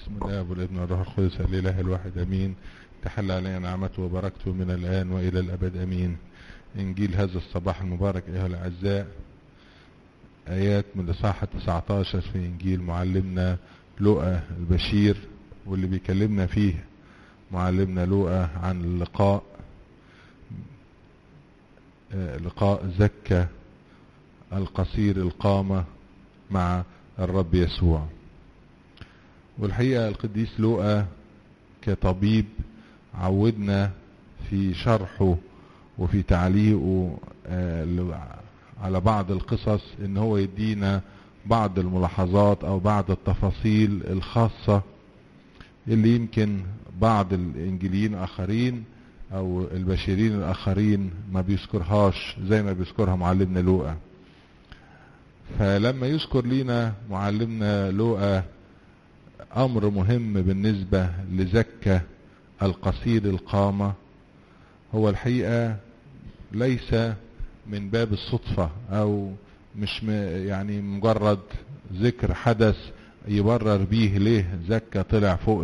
بسم الاب والابن والروح القدس الاله الواحد امين تحل علينا نعمته وبركته من الان والى الابد امين انجيل هذا الصباح المبارك ايها الاعزاء ايات من الاصحاح 19 في انجيل معلمنا لوقا البشير واللي بيكلمنا فيه معلمنا لوقا عن اللقاء لقاء زكا القصير القامة مع الرب يسوع والحقيقة القديس لوقا كطبيب عودنا في شرحه وفي تعليقه على بعض القصص ان هو يدينا بعض الملاحظات او بعض التفاصيل الخاصة اللي يمكن بعض الانجيليين الاخرين او البشرين الاخرين ما بيذكرهاش زي ما بيذكرها معلمنا لوقا فلما يذكر لنا معلمنا لوقا امر مهم بالنسبة لزكة القصير القامة هو الحقيقة ليس من باب الصدفة او مش يعني مجرد ذكر حدث يبرر بيه ليه زكة طلع فوق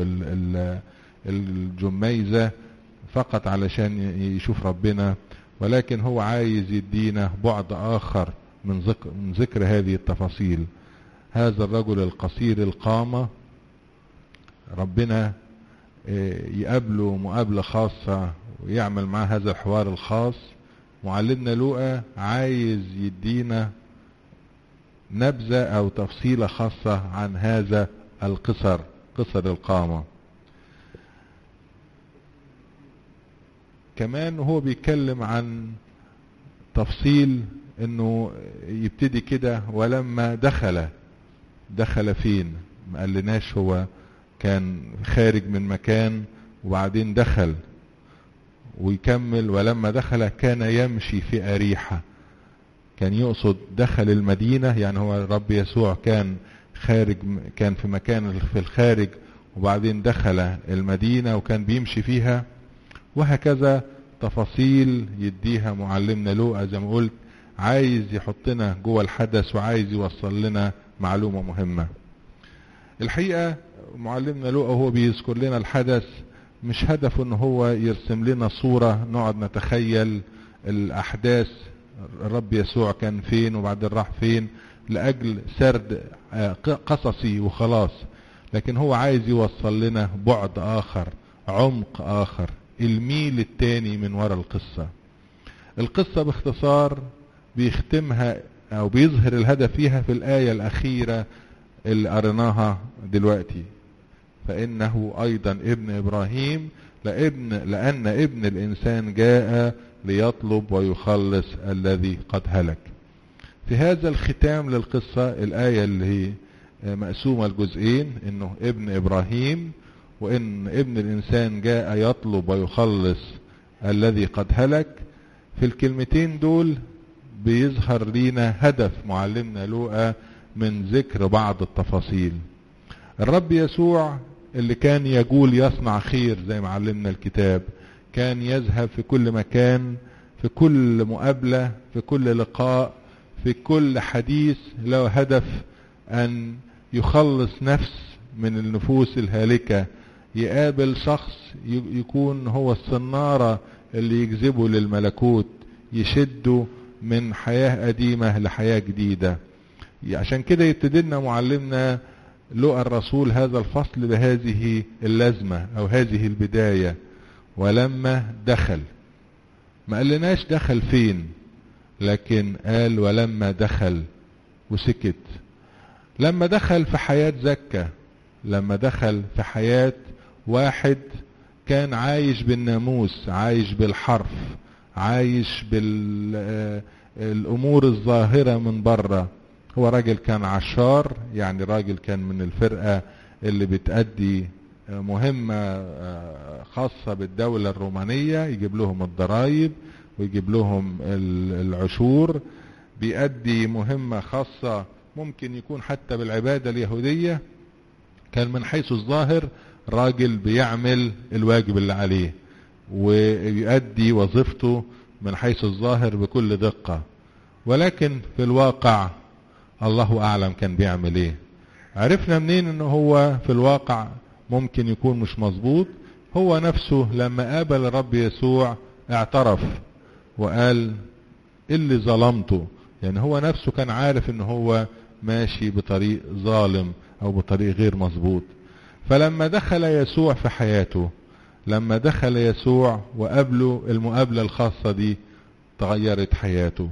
الجميزة فقط علشان يشوف ربنا ولكن هو عايز يدينا بعد اخر من ذكر, من ذكر هذه التفاصيل هذا الرجل القصير القامة ربنا يقابله مقابلة خاصة ويعمل معاه هذا الحوار الخاص معلمنا لوقا عايز يدينا نبذة او تفصيلة خاصة عن هذا القصر قصر القامة كمان هو بيتكلم عن تفصيل انه يبتدي كده ولما دخل دخل فين ما قالناش هو كان خارج من مكان وبعدين دخل ويكمل ولما دخل كان يمشي في أريحة كان يقصد دخل المدينة يعني هو الرب يسوع كان خارج كان في مكان في الخارج وبعدين دخل المدينة وكان بيمشي فيها وهكذا تفاصيل يديها معلمنا لوقا زي ما قلت عايز يحطنا جوه الحدث وعايز يوصل لنا معلومة مهمة الحقيقة معلمنا لوقا هو بيذكر لنا الحدث مش هدفه ان هو يرسم لنا صورة نقعد نتخيل الاحداث الرب يسوع كان فين وبعدين راح فين لاجل سرد قصصي وخلاص لكن هو عايز يوصل لنا بعد اخر عمق اخر الميل التاني من وراء القصة القصة باختصار بيختمها او بيظهر الهدف فيها في الآية الأخيرة اللي قريناها دلوقتي فإنه أيضا ابن إبراهيم لابن لأن ابن الإنسان جاء ليطلب ويخلص الذي قد هلك في هذا الختام للقصة الآية اللي هي مقسومة الجزئين إنه ابن إبراهيم وإن ابن الإنسان جاء يطلب ويخلص الذي قد هلك في الكلمتين دول بيظهر لينا هدف معلمنا لوقا من ذكر بعض التفاصيل الرب يسوع اللي كان يقول يصنع خير زي ما علمنا الكتاب كان يذهب في كل مكان في كل مقابلة في كل لقاء في كل حديث له هدف أن يخلص نفس من النفوس الهالكة يقابل شخص يكون هو الصنارة اللي يجذبه للملكوت يشده من حياة قديمة لحياة جديدة عشان كده يبتدلنا معلمنا لقى الرسول هذا الفصل بهذه اللازمة او هذه البداية ولما دخل ما قالناش دخل فين لكن قال ولما دخل وسكت لما دخل في حياة زكة لما دخل في حياة واحد كان عايش بالناموس عايش بالحرف عايش بالامور الظاهرة من بره هو راجل كان عشار يعني راجل كان من الفرقة اللي بتأدي مهمة خاصة بالدولة الرومانية يجيب لهم الضرائب ويجيب لهم العشور بيأدي مهمة خاصة ممكن يكون حتى بالعبادة اليهودية كان من حيث الظاهر راجل بيعمل الواجب اللي عليه ويؤدي وظيفته من حيث الظاهر بكل دقة ولكن في الواقع الله اعلم كان بيعمل ايه عرفنا منين ان هو في الواقع ممكن يكون مش مظبوط هو نفسه لما قابل الرب يسوع اعترف وقال اللي ظلمته يعني هو نفسه كان عارف ان هو ماشي بطريق ظالم او بطريق غير مظبوط فلما دخل يسوع في حياته لما دخل يسوع وقابله المقابلة الخاصة دي تغيرت حياته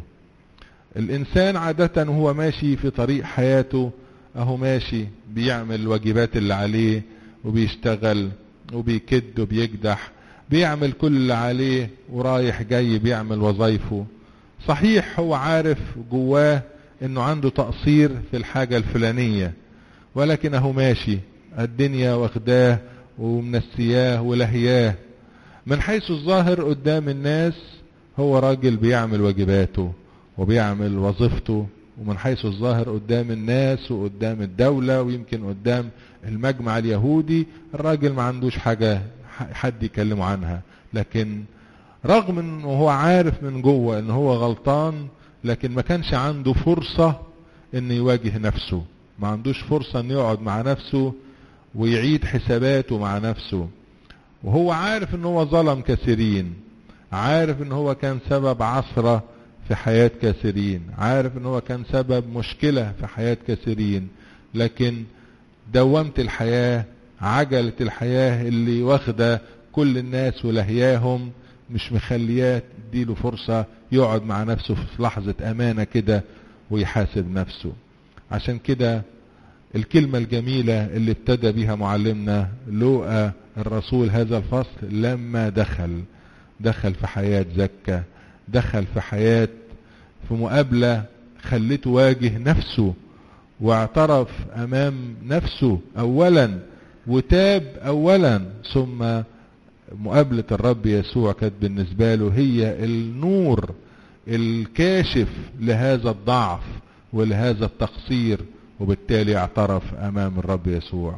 الانسان عادة وهو ماشي في طريق حياته اهو ماشي بيعمل الواجبات اللي عليه وبيشتغل وبيكد وبيكدح بيعمل كل اللي عليه ورايح جاي بيعمل وظايفه صحيح هو عارف جواه انه عنده تقصير في الحاجة الفلانية ولكن اهو ماشي الدنيا واخداه ومنسياه ولهياه من حيث الظاهر قدام الناس هو راجل بيعمل واجباته وبيعمل وظيفته ومن حيث الظاهر قدام الناس وقدام الدولة ويمكن قدام المجمع اليهودي الراجل ما عندوش حاجة حد يكلمه عنها لكن رغم انه هو عارف من جوه ان هو غلطان لكن ما كانش عنده فرصة ان يواجه نفسه ما عندوش فرصة ان يقعد مع نفسه ويعيد حساباته مع نفسه وهو عارف ان هو ظلم كثيرين عارف ان هو كان سبب عثرة في حياة كثيرين عارف ان هو كان سبب مشكلة في حياة كثيرين لكن دوامة الحياة عجلة الحياة اللي واخدة كل الناس ولهياهم مش مخلياه تديله فرصة يقعد مع نفسه في لحظة أمانة كده ويحاسب نفسه عشان كده الكلمة الجميلة اللي ابتدى بها معلمنا لوقا الرسول هذا الفصل لما دخل دخل في حياة زكا دخل في حياة في مقابلة خلته واجه نفسه واعترف امام نفسه اولا وتاب اولا ثم مقابلة الرب يسوع كانت بالنسبة له هي النور الكاشف لهذا الضعف ولهذا التقصير وبالتالي اعترف امام الرب يسوع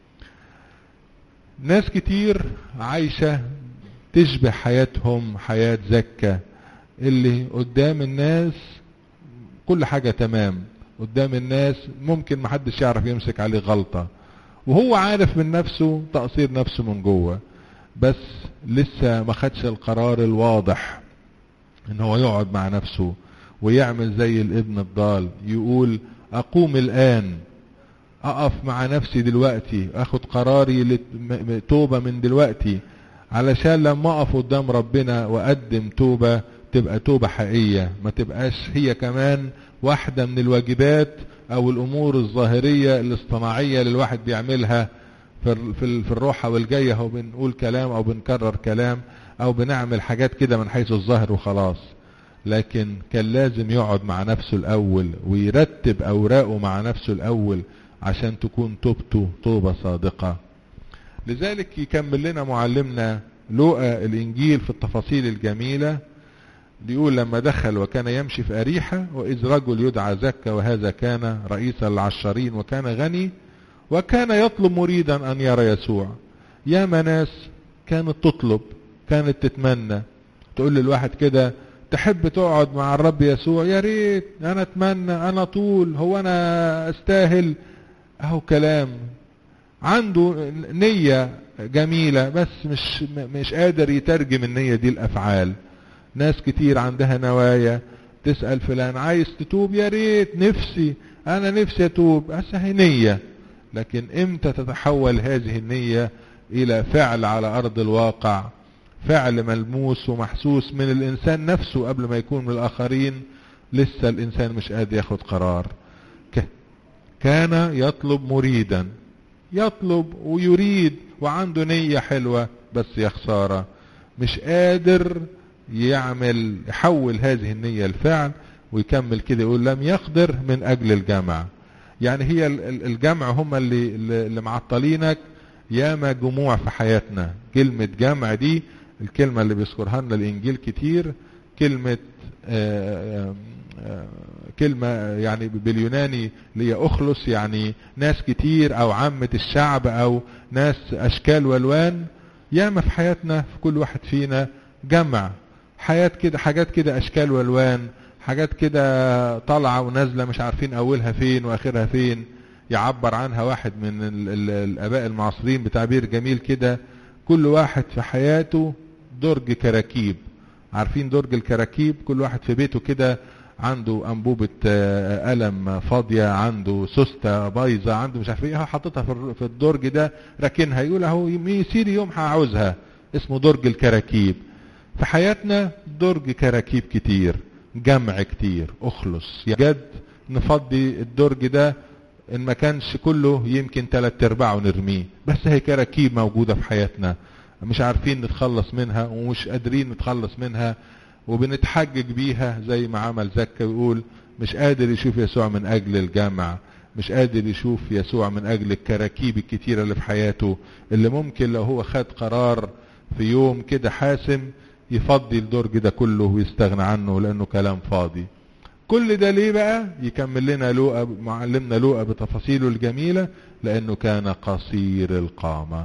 ناس كتير عايشة تشبه حياتهم حياة زكة اللي قدام الناس كل حاجة تمام قدام الناس ممكن محدش يعرف يمسك عليه غلطة وهو عارف من نفسه تقصير نفسه من جوه بس لسه ما خدش القرار الواضح ان هو يقعد مع نفسه ويعمل زي الابن الضال يقول اقوم الان اقف مع نفسي دلوقتي اخد قراري توبة من دلوقتي علشان لما اقف قدام ربنا واقدم توبة تبقى توبة حقيقية ما تبقاش هي كمان واحدة من الواجبات او الامور الظاهرية الاصطناعية اللي الواحد بيعملها في في الروحة والجاية او بنقول كلام او بنكرر كلام او بنعمل حاجات كده من حيث الظاهر وخلاص لكن كان لازم يقعد مع نفسه الاول ويرتب اوراقه مع نفسه الاول عشان تكون توبته توبة صادقة لذلك يكمل لنا معلمنا لوقا الانجيل في التفاصيل الجميلة بيقول لما دخل وكان يمشي في أريحة وإذ رجل يدعى زكا وهذا كان رئيس العشرين وكان غني وكان يطلب مريدا أن يرى يسوع يا ناس كانت تطلب كانت تتمنى تقول للواحد كده تحب تقعد مع الرب يسوع يا ريت انا اتمنى انا طول هو انا استاهل اهو كلام عنده نية جميلة بس مش مش قادر يترجم النية دي الافعال ناس كتير عندها نوايا تسأل فلان عايز تتوب يا ريت نفسي انا نفسي اتوب بس هي نية لكن امتى تتحول هذه النية الى فعل على ارض الواقع فعل ملموس ومحسوس من الانسان نفسه قبل ما يكون من الاخرين لسه الانسان مش قادر ياخد قرار كان يطلب مريدا يطلب ويريد وعنده نية حلوة بس يا خسارة مش قادر يعمل يحول هذه النية الفعل ويكمل كده يقول لم يقدر من اجل الجمع يعني هي الجمع هم اللي اللي معطلينك ياما جموع في حياتنا كلمة جمع دي الكلمة اللي بيذكرها لنا الانجيل كتير كلمة آآ آآ كلمة يعني باليوناني اللي هي اخلص يعني ناس كتير او عامة الشعب او ناس اشكال والوان ياما في حياتنا في كل واحد فينا جمع حياة كده حاجات كده اشكال والوان حاجات كده طالعة ونازلة مش عارفين اولها فين واخرها فين يعبر عنها واحد من ال ال الاباء المعاصرين بتعبير جميل كده كل واحد في حياته درج كراكيب عارفين درج الكراكيب كل واحد في بيته كده عنده انبوبة قلم فاضية عنده سوستة بايظة عنده مش عارف ايه حاططها في الدرج ده راكنها يقول اهو يصير يوم هعوزها اسمه درج الكراكيب في حياتنا درج كراكيب كتير جمع كتير اخلص جد نفضي الدرج ده ان ما كانش كله يمكن تلات ارباعه نرميه بس هي كراكيب موجودة في حياتنا مش عارفين نتخلص منها ومش قادرين نتخلص منها وبنتحجج بيها زي ما عمل زكا ويقول مش قادر يشوف يسوع من اجل الجمع مش قادر يشوف يسوع من اجل الكراكيب الكتيرة اللي في حياته اللي ممكن لو هو خد قرار في يوم كده حاسم يفضي الدرج ده كله ويستغنى عنه لانه كلام فاضي كل ده ليه بقى يكمل لنا لوقا معلمنا لوقا بتفاصيله الجميلة لانه كان قصير القامة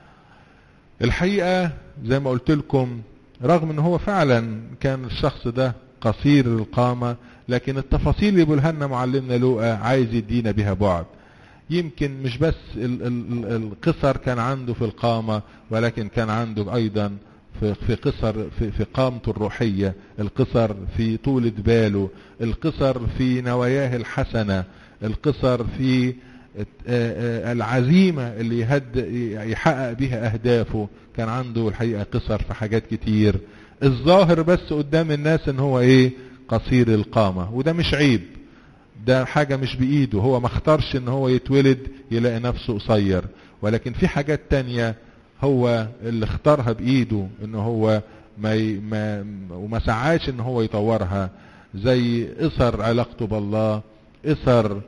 الحقيقة زي ما قلت لكم رغم ان هو فعلا كان الشخص ده قصير القامة لكن التفاصيل اللي بيقولها لنا معلمنا لوقا عايز يدينا بها بعد يمكن مش بس ال ال القصر كان عنده في القامة ولكن كان عنده ايضا في في قصر في, في قامته الروحية القصر في طولة باله القصر في نواياه الحسنة القصر في العزيمة اللي يهد يحقق بها أهدافه كان عنده الحقيقة قصر في حاجات كتير الظاهر بس قدام الناس ان هو ايه قصير القامة وده مش عيب ده حاجة مش بإيده هو ما اختارش ان هو يتولد يلاقي نفسه قصير ولكن في حاجات تانية هو اللي اختارها بإيده ان هو ما, ي... ما وما سعاش ان هو يطورها زي قصر علاقته بالله قصر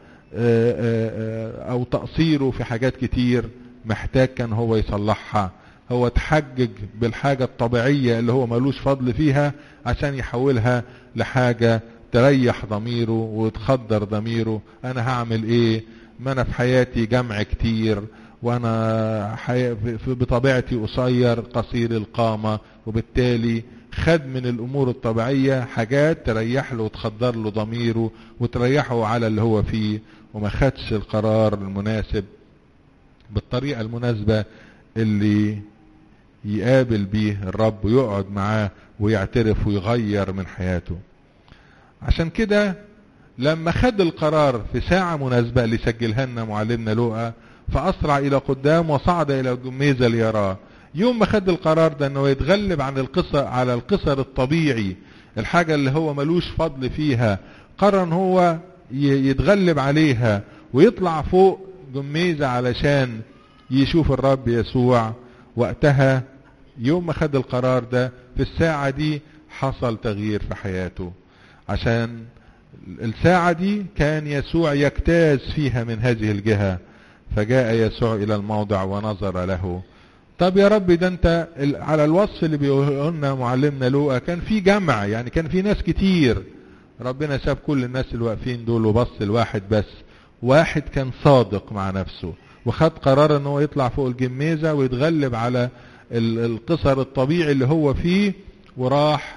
او تقصيره في حاجات كتير محتاج كان هو يصلحها هو تحجج بالحاجة الطبيعية اللي هو ملوش فضل فيها عشان يحولها لحاجة تريح ضميره وتخدر ضميره انا هعمل ايه ما انا في حياتي جمع كتير وانا حي... بطبيعتي قصير قصير القامة وبالتالي خد من الامور الطبيعية حاجات تريح له وتخدر له ضميره وتريحه على اللي هو فيه وما خدش القرار المناسب بالطريقة المناسبة اللي يقابل بيه الرب ويقعد معاه ويعترف ويغير من حياته عشان كده لما خد القرار في ساعة مناسبة اللي سجلها لنا معلمنا لوقا فأسرع إلى قدام وصعد إلى الجميزة ليراه يوم ما خد القرار ده انه يتغلب عن القصر على القصر الطبيعي الحاجة اللي هو ملوش فضل فيها قرر ان هو يتغلب عليها ويطلع فوق جميزة علشان يشوف الرب يسوع وقتها يوم ما خد القرار ده في الساعة دي حصل تغيير في حياته عشان الساعة دي كان يسوع يجتاز فيها من هذه الجهة فجاء يسوع إلى الموضع ونظر له طب يا رب ده انت على الوصف اللي بيقولنا معلمنا لوقا كان في جمع يعني كان في ناس كتير ربنا ساب كل الناس اللي واقفين دول وبص لواحد بس واحد كان صادق مع نفسه وخد قرار ان هو يطلع فوق الجميزة ويتغلب على القصر الطبيعي اللي هو فيه وراح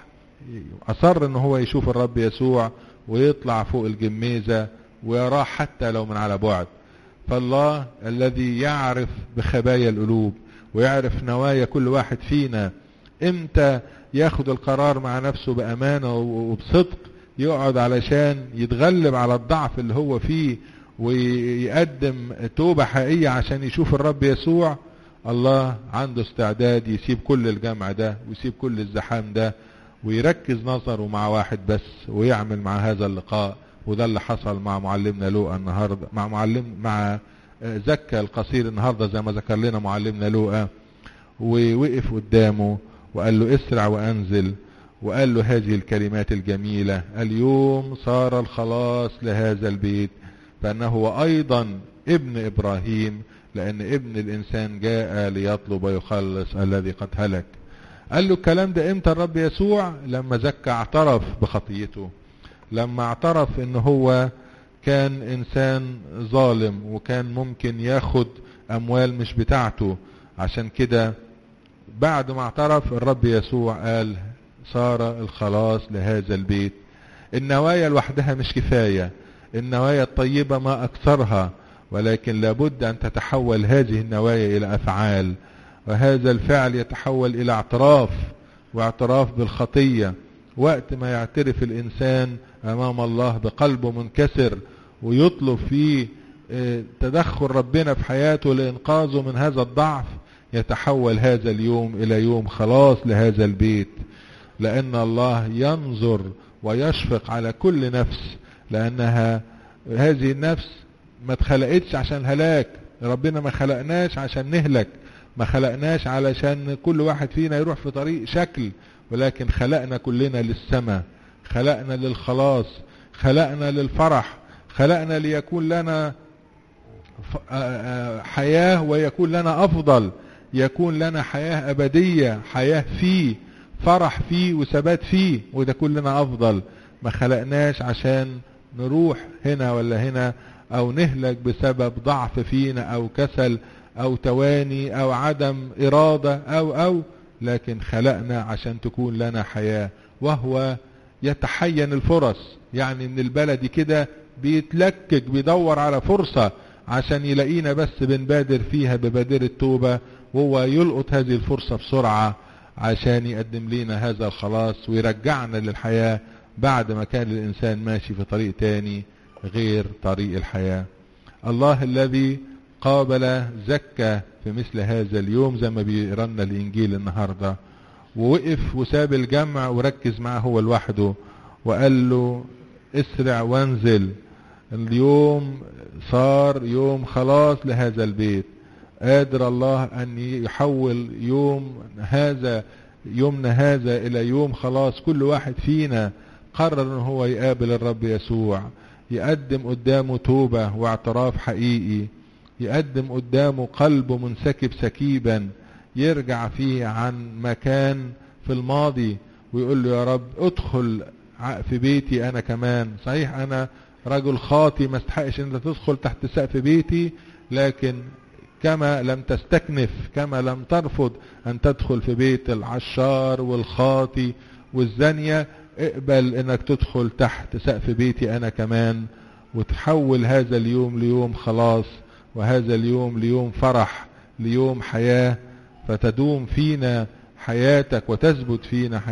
اصر ان هو يشوف الرب يسوع ويطلع فوق الجميزة ويراه حتى لو من على بعد فالله الذي يعرف بخبايا القلوب ويعرف نوايا كل واحد فينا امتى ياخد القرار مع نفسه بامانه وبصدق يقعد علشان يتغلب على الضعف اللي هو فيه ويقدم توبة حقيقية عشان يشوف الرب يسوع الله عنده استعداد يسيب كل الجمع ده ويسيب كل الزحام ده ويركز نظره مع واحد بس ويعمل مع هذا اللقاء وده اللي حصل مع معلمنا لوقا النهارده مع معلم مع زكى القصير النهارده زي ما ذكر لنا معلمنا لوقا ووقف قدامه وقال له اسرع وانزل وقال له هذه الكلمات الجميلة اليوم صار الخلاص لهذا البيت فانه هو ايضا ابن ابراهيم لان ابن الانسان جاء ليطلب ويخلص الذي قد هلك قال له الكلام ده امتى الرب يسوع لما زكى اعترف بخطيته لما اعترف ان هو كان انسان ظالم وكان ممكن ياخد اموال مش بتاعته عشان كده بعد ما اعترف الرب يسوع قال صار الخلاص لهذا البيت النوايا لوحدها مش كفاية النوايا الطيبة ما اكثرها ولكن لابد أن تتحول هذه النوايا إلى أفعال وهذا الفعل يتحول إلى اعتراف واعتراف بالخطية وقت ما يعترف الإنسان أمام الله بقلبه منكسر ويطلب فيه تدخل ربنا في حياته لإنقاذه من هذا الضعف يتحول هذا اليوم إلى يوم خلاص لهذا البيت لأن الله ينظر ويشفق على كل نفس لأنها هذه النفس ما اتخلقتش عشان الهلاك ربنا ما خلقناش عشان نهلك ما خلقناش علشان كل واحد فينا يروح في طريق شكل ولكن خلقنا كلنا للسماء خلقنا للخلاص خلقنا للفرح خلقنا ليكون لنا حياة ويكون لنا أفضل يكون لنا حياة أبدية حياة فيه فرح فيه وثبات فيه وده كلنا أفضل ما خلقناش عشان نروح هنا ولا هنا أو نهلك بسبب ضعف فينا أو كسل أو تواني أو عدم إرادة أو أو لكن خلقنا عشان تكون لنا حياة وهو يتحين الفرص يعني ان البلد كده بيتلكك بيدور على فرصة عشان يلاقينا بس بنبادر فيها ببادرة توبة وهو يلقط هذه الفرصة بسرعة عشان يقدم لنا هذا الخلاص ويرجعنا للحياة بعد ما كان الإنسان ماشي في طريق تاني غير طريق الحياة الله الذي قابل زكى في مثل هذا اليوم زي ما بيقرنا الإنجيل النهاردة ووقف وساب الجمع وركز معه هو لوحده وقال له اسرع وانزل اليوم صار يوم خلاص لهذا البيت قادر الله ان يحول يوم هذا يومنا هذا الى يوم خلاص كل واحد فينا قرر ان هو يقابل الرب يسوع يقدم قدامه توبة واعتراف حقيقي يقدم قدامه قلبه منسكب سكيبا يرجع فيه عن مكان في الماضي ويقول له يا رب ادخل في بيتي انا كمان صحيح انا رجل خاطي ما استحقش ان تدخل تحت سقف بيتي لكن كما لم تستكنف كما لم ترفض ان تدخل في بيت العشار والخاطي والزانية اقبل انك تدخل تحت سقف بيتي انا كمان وتحول هذا اليوم ليوم خلاص وهذا اليوم ليوم فرح ليوم حياة فتدوم فينا حياتك وتثبت فينا حياتك